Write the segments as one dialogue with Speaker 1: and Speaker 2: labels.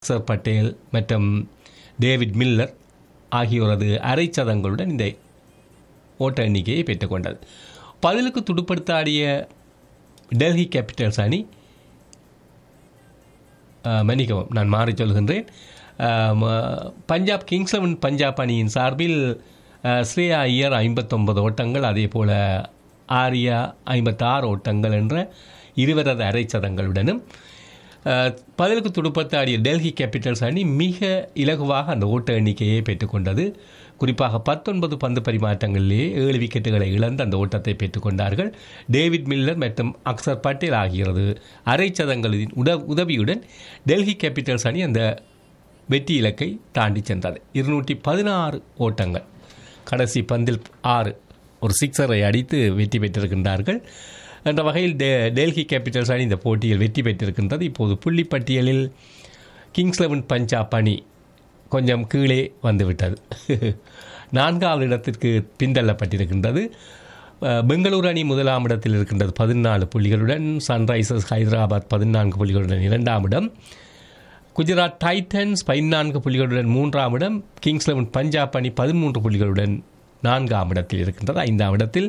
Speaker 1: sir Patel மற்றும் David Miller ஆகியோரது அரை சதங்களுடன் இந்த ஓட்ட எண்ணிக்கையை பெற்றுக்கொண்டது பதிலுக்கு துடுப்படுத்த ஆடிய டெல்லி கேபிட்டல்ஸ் அணி அஹ், மன்னிக்கவும் நான் மாறி சொல்கின்றேன் அஹ், ம- பஞ்சாப் கிங்ஸ் லெவன் பஞ்சாப் அணியின் சார்பில் அஹ், ஸ்ரேயா ஐயர் ஐம்பத்தொன்பது ஓட்டங்கள் அதே போல ஆரியா ஐம்பத்தாறு ஓட்டங்கள் என்ற இருவரது அரைச்சதங்களுடனும் அஹ், பதிலுக்கு துடுப்பத்து ஆடிய டெல்லி கேபிட்டல்ஸ் அணி மிக இலகுவாக அந்த ஓட்ட எண்ணிக்கையை பெற்றுக்கொண்டது குறிப்பாக பத்தொன்பது பந்து பரிமாற்றங்களிலேயே ஏழு விக்கெட்டுகளை இழந்து அந்த ஓட்டத்தை பெற்றுக்கொண்டார்கள் டேவிட் மில்லர் மற்றும் அக்சர் பட்டேல் ஆகியோரது அரைச்சதங்களின் உத உதவியுடன் டெல்லி கேபிட்டல்ஸ் அணி அந்த வெற்றி இலக்கை தாண்டி சென்றது இருநூற்றி பதினாறு ஓட்டங்கள் கடைசி பந்தில் ஆறு ஒரு சிக்ஸரை அடித்து வெற்றி பெற்றிருக்கின்றார்கள் என்ற வகையில் டெ டெல்லி கேபிட்டல்ஸ் அணி இந்த போட்டியில் வெற்றி பெற்றிருக்கின்றது இப்போது புள்ளி பட்டியலில் கிங்ஸ் லெவன் பஞ்சாப் அணி கொஞ்சம் கீழே வந்துவிட்டது நான்காவது இடத்திற்கு பின்தள்ளப்பட்டிருக்கின்றது அஹ், பெங்களூரு அணி முதலாம் இடத்தில் இருக்கின்றது பதினாலு புள்ளிகளுடன் சன்ரைசர்ஸ் ஹைதராபாத் பதினான்கு புள்ளிகளுடன் இரண்டாம் இடம் குஜராத் டைட்டன்ஸ் பதினான்கு புள்ளிகளுடன் மூன்றாம் இடம் கிங்ஸ் லெவன் பஞ்சாப் அணி பதிமூன்று புள்ளிகளுடன் நான்காம் இடத்தில் இருக்கின்றது ஐந்தாம் இடத்தில்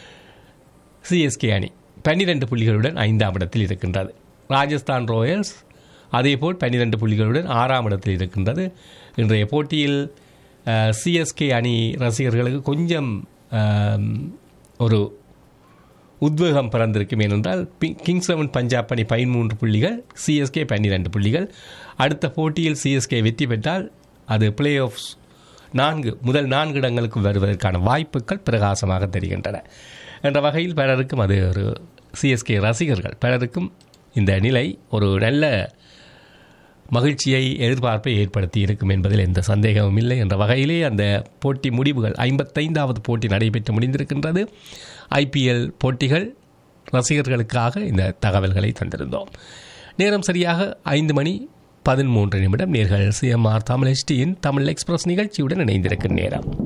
Speaker 1: சிஎஸ்கே அணி பன்னிரெண்டு புள்ளிகளுடன் ஐந்தாம் இடத்தில் இருக்கின்றது ராஜஸ்தான் ராயல்ஸ் அதேபோல் பன்னிரெண்டு புள்ளிகளுடன் ஆறாம் இடத்தில் இருக்கின்றது இன்றைய போட்டியில் சிஎஸ்கே அணி ரசிகர்களுக்கு கொஞ்சம் ஆம், ஒரு உத்வேகம் பிறந்திருக்கும் ஏனென்றால் பி- கிங்ஸ் லெவன் பஞ்சாப் அணி பதிமூன்று புள்ளிகள் சிஎஸ்கே பன்னிரெண்டு புள்ளிகள் அடுத்த போட்டியில் சிஎஸ்கே வெற்றி பெற்றால் அது பிளே ஆஃப்ஸ் நான்கு முதல் நான்கு இடங்களுக்கு வருவதற்கான வாய்ப்புகள் பிரகாசமாக தெரிகின்றன என்ற வகையில் பலருக்கும் அது ஒரு சிஎஸ்கே ரசிகர்கள் பலருக்கும் இந்த நிலை ஒரு நல்ல மகிழ்ச்சியை எதிர்பார்ப்பை ஏற்படுத்தி இருக்கும் என்பதில் எந்த சந்தேகமும் இல்லை என்ற வகையிலே அந்த போட்டி முடிவுகள் ஐம்பத்தைந்தாவது போட்டி நடைபெற்று முடிந்திருக்கின்றது ஐபிஎல் போட்டிகள் ரசிகர்களுக்காக இந்த தகவல்களை தந்திருந்தோம் நேரம் சரியாக ஐந்து மணி பதிமூன்று நிமிடம் நேர்கள் சிஎம்ஆர் தமிழ் எஸ்டியின் தமிழ் எக்ஸ்பிரஸ் நிகழ்ச்சியுடன் இணைந்திருக்கும் நேரம்